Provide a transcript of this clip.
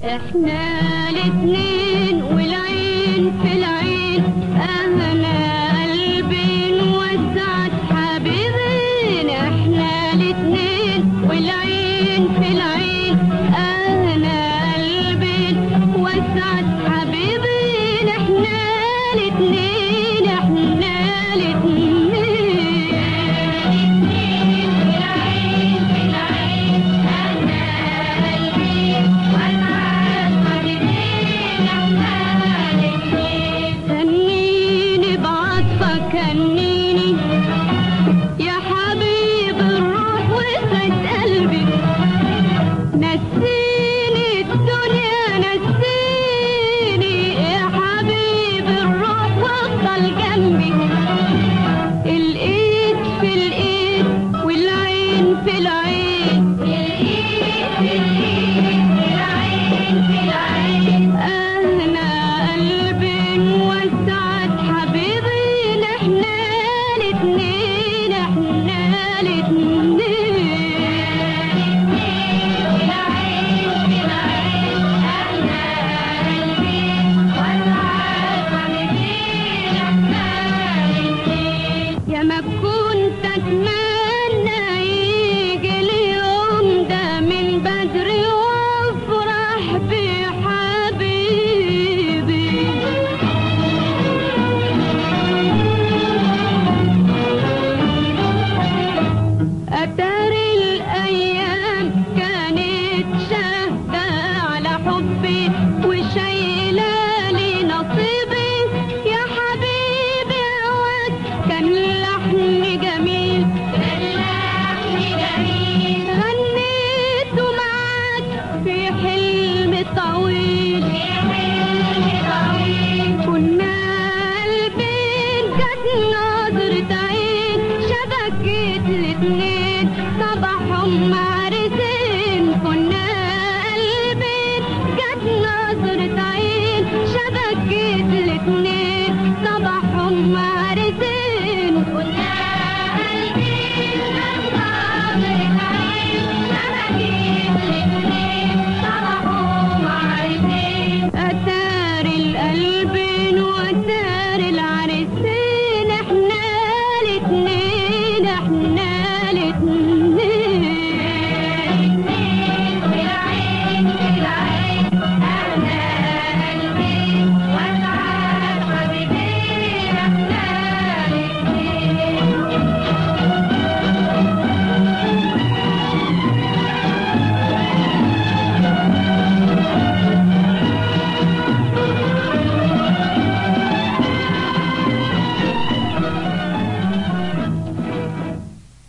احنا الاتنين والعين في العين اهلا قلبي وسعت حبيبين احنا الاتنين والعين في العين اهلا قلبي وسعت حبيبين احنا الاتنين احنا الاتنين والعين في العين اهلا قلبي وسعت حبيبين احنا الاتنين هنيني بعطفك هنيني يا حبيب الروح وسعد قلبي نسيني الدنيا نسيني يا حبيب الروح وصل جنبي الايد في الايد والعين في العين الايد في الايد والعين في العين انا قلبي موسعت حبيبي احنا الاتنين احنا الاتنين والعين في العين احنا قلبي وسعت حبيبي احنا الاتنين يا ما كنت اتمنى يجي اليوم ده من بدري وافرح بحبيبي أتاري الأيام كانت شاهدة على حبي وشايلة لي نصيبي يا حبيبي هواك كان لحن جميل كان لحن جميل غنيته معاك في حلم طويل